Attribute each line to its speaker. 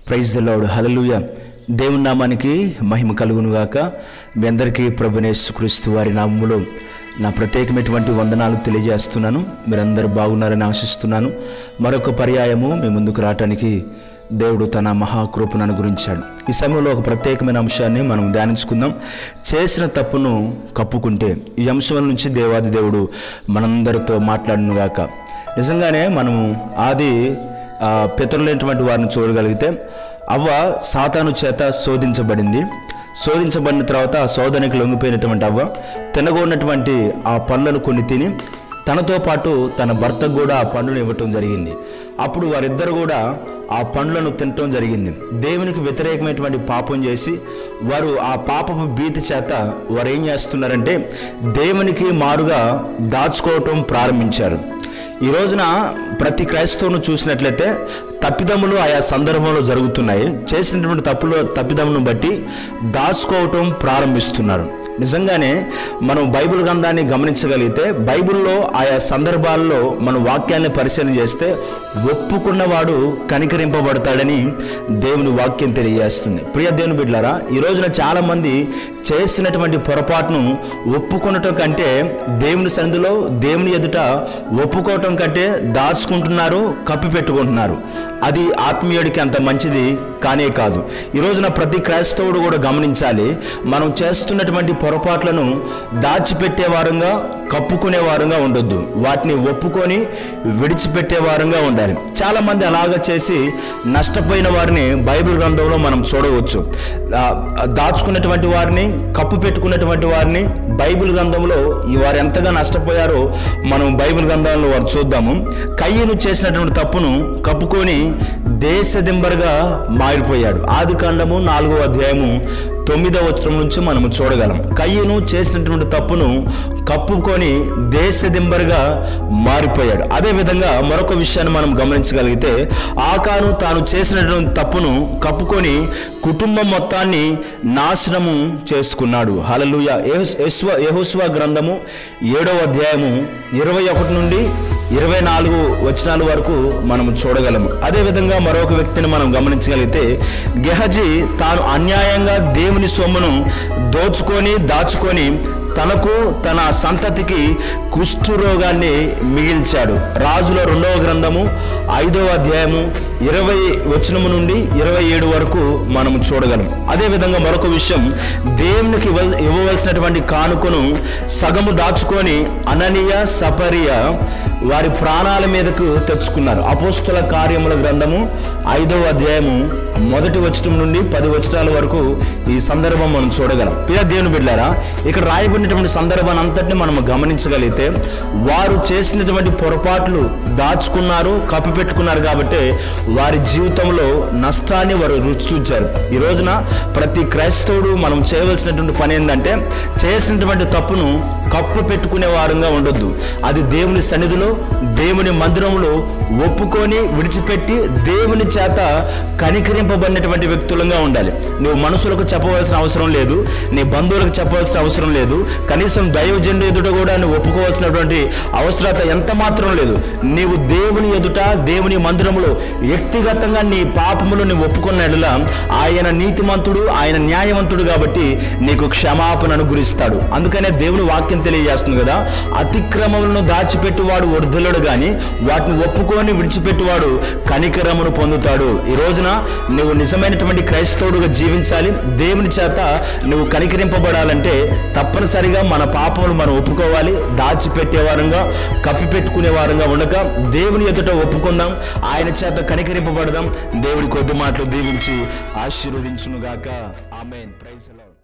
Speaker 1: praise the lord హల్లెలూయా దేవుని నామానికి మహిమ కలుగును గాక మీ అందరికీ ప్రభునేసుక్రీస్తు వారి నామములో నా ప్రత్యేకమైనటువంటి వందనాలు తెలియజేస్తున్నాను మీరందరూ బాగున్నారని ఆశిస్తున్నాను మరొక పర్యాయము మీ ముందుకు రావటానికి దేవుడు తన మహాకృపను అనుగురించాడు ఈ సమయంలో ఒక ప్రత్యేకమైన అంశాన్ని మనం ధ్యానించుకుందాం చేసిన తప్పును కప్పుకుంటే ఈ అంశం నుంచి దేవాది దేవుడు మనందరితో మాట్లాడునుగాక నిజంగానే మనము ఆది ఆ, పితరులైనటువంటి వారిని చూడగలిగితే అవ్వ సాతాను చేత శోధించబడింది శోధించబడిన తర్వాత ఆ శోధనకి లొంగిపోయినటువంటి అవ్వ తినగొన్నటువంటి ఆ పండ్లను కొన్ని తిని తనతో పాటు తన భర్తకు కూడా ఆ పండ్లను ఇవ్వటం జరిగింది అప్పుడు వారిద్దరు కూడా ఆ పండ్లను తినటం జరిగింది దేవునికి వ్యతిరేకమైనటువంటి పాపం చేసి వారు ఆ పాపపు భీతి చేత వారు ఏం చేస్తున్నారంటే దేవునికి మారుగా దాచుకోవటం ప్రారంభించారు ఈ రోజున ప్రతి క్రైస్తవును చూసినట్లయితే తప్పిదములు ఆయా సందర్భంలో జరుగుతున్నాయి చేసినటువంటి తప్పులు తప్పిదమును బట్టి దాచుకోవటం ప్రారంభిస్తున్నారు నిజంగానే మనం బైబిల్ గ్రంథాన్ని గమనించగలిగితే బైబిల్లో ఆయా సందర్భాల్లో మన వాక్యాన్ని పరిశీలన చేస్తే ఒప్పుకున్నవాడు కనికరింపబడతాడని దేవుని వాక్యం తెలియజేస్తుంది ప్రియ దేవుని బిడ్డలారా ఈ రోజున చాలామంది చేసినటువంటి పొరపాటును ఒప్పుకొనటం కంటే దేవుని సన్నిధిలో దేవుని ఎదుట ఒప్పుకోవటం కంటే దాచుకుంటున్నారు కప్పిపెట్టుకుంటున్నారు అది ఆత్మీయుడికి అంత మంచిది కానే కాదు ఈ రోజున ప్రతి క్రైస్తవుడు కూడా గమనించాలి మనం చేస్తున్నటువంటి పొరపాట్లను దాచిపెట్టే వారంగా కప్పుకునే వారంగా ఉండొద్దు వాటిని ఒప్పుకొని విడిచిపెట్టే వారంగా ఉండాలి చాలా మంది అలాగ చేసి నష్టపోయిన వారిని బైబిల్ గ్రంథంలో మనం చూడవచ్చు ఆ, దాచుకున్నటువంటి వారిని కప్పు పెట్టుకున్నటువంటి వారిని బైబిల్ గ్రంథంలో ఈ వారు ఎంతగా నష్టపోయారో మనం బైబిల్ గ్రంథంలో వారు చూద్దాము కయ్యను చేసినటువంటి తప్పును కప్పుకొని దేశదింబరుగా మారిపోయాడు ఆది కాండము నాలుగో అధ్యాయము తొమ్మిదవ వచనం నుంచి మనము చూడగలం కయ్యను చేసినటువంటి తప్పును కప్పుకొని దేశదింబరుగా మారిపోయాడు అదే విధంగా మరొక విషయాన్ని మనం గమనించగలిగితే ఆకాను తాను చేసినటువంటి తప్పును కప్పుకొని కుటుంబం మొత్తాన్ని నాశనము చేసుకున్నాడు హలలుయ యహోస్వ గ్రంథము ఏడవ అధ్యాయము ఇరవై ఒకటి నుండి ఇరవై నాలుగు వచనాల వరకు మనం చూడగలము అదేవిధంగా మరొక వ్యక్తిని మనం గమనించగలిగితే గెహజీ తాను అన్యాయంగా దేవుని సొమ్మును దోచుకొని దాచుకొని తనకు తన సంతతికి కుష్ఠరోగాన్ని మిగిల్చాడు రాజుల రెండవ గ్రంథము ఐదవ అధ్యాయము ఇరవై వచనము నుండి ఇరవై ఏడు వరకు మనం చూడగలం అదేవిధంగా మరొక విషయం దేవునికి ఇవ్వ- ఇవ్వవలసినటువంటి కానుకను సగము దాచుకొని అననీయ సపరియ వారి ప్రాణాల మీదకు తెచ్చుకున్నారు అపోస్తుల కార్యముల గ్రంథము ఐదవ అధ్యాయము మొదటి వచనం నుండి పది వచనాల వరకు ఈ సందర్భం మనం చూడగలం ప్రియ దేవుని బిడ్డారా ఇక్కడ రాయబడినటువంటి సందర్భాన్ని అంతటిని మనం గమనించగలిగితే వారు చేసినటువంటి పొరపాట్లు దాచుకున్నారు కప్పిపెట్టుకున్నారు కాబట్టి వారి జీవితంలో నష్టాన్ని వారు రుచి చూచారు ఈ రోజున ప్రతి క్రైస్తవుడు మనం చేయవలసినటువంటి పని ఏంటంటే చేసినటువంటి తప్పును కప్పు పెట్టుకునే వారంగా ఉండొద్దు అది దేవుని సన్నిధిలో దేవుని మందిరంలో ఒప్పుకొని విడిచిపెట్టి దేవుని చేత కనికరింపబడినటువంటి వ్యక్తులంగా ఉండాలి నువ్వు మనుషులకు చెప్పవలసిన అవసరం లేదు నీ బంధువులకు చెప్పవలసిన అవసరం లేదు కనీసం దైవజనుడు ఎదుట కూడా నువ్వు ఒప్పుకోవాల్సినటువంటి అవసరత ఎంత మాత్రం లేదు నీవు దేవుని ఎదుట దేవుని మందిరంలో వ్యక్తిగతంగా నీ పాపములు నువ్వు ఒప్పుకున్నట్లా ఆయన నీతిమంతుడు ఆయన న్యాయవంతుడు కాబట్టి నీకు క్షమాపణ అనుగ్రహిస్తాడు అందుకనే దేవుని వాక్యం తెలియజేస్తుంది కదా అతిక్రమములను దాచిపెట్టువాడు వర్ధులుడు గాని వాటిని ఒప్పుకొని విడిచిపెట్టువాడు కనికరమును పొందుతాడు ఈ రోజున నువ్వు నిజమైనటువంటి క్రైస్తవుడుగా జీవించాలి దేవుని చేత నువ్వు కనికరింపబడాలంటే తప్పనిసరిగా మన పాపములు మనం ఒప్పుకోవాలి దాచిపెట్టే వారంగా కప్పిపెట్టుకునే వారంగా ఉండక దేవుని ఎదుట ఒప్పుకుందాం ఆయన చేత కనికరింపబడదాం దేవుడి కొద్ది మాటలు దీవించి ఆశీర్వదించునుగాక ఆమెన్ ప్రైజ్ లార్డ్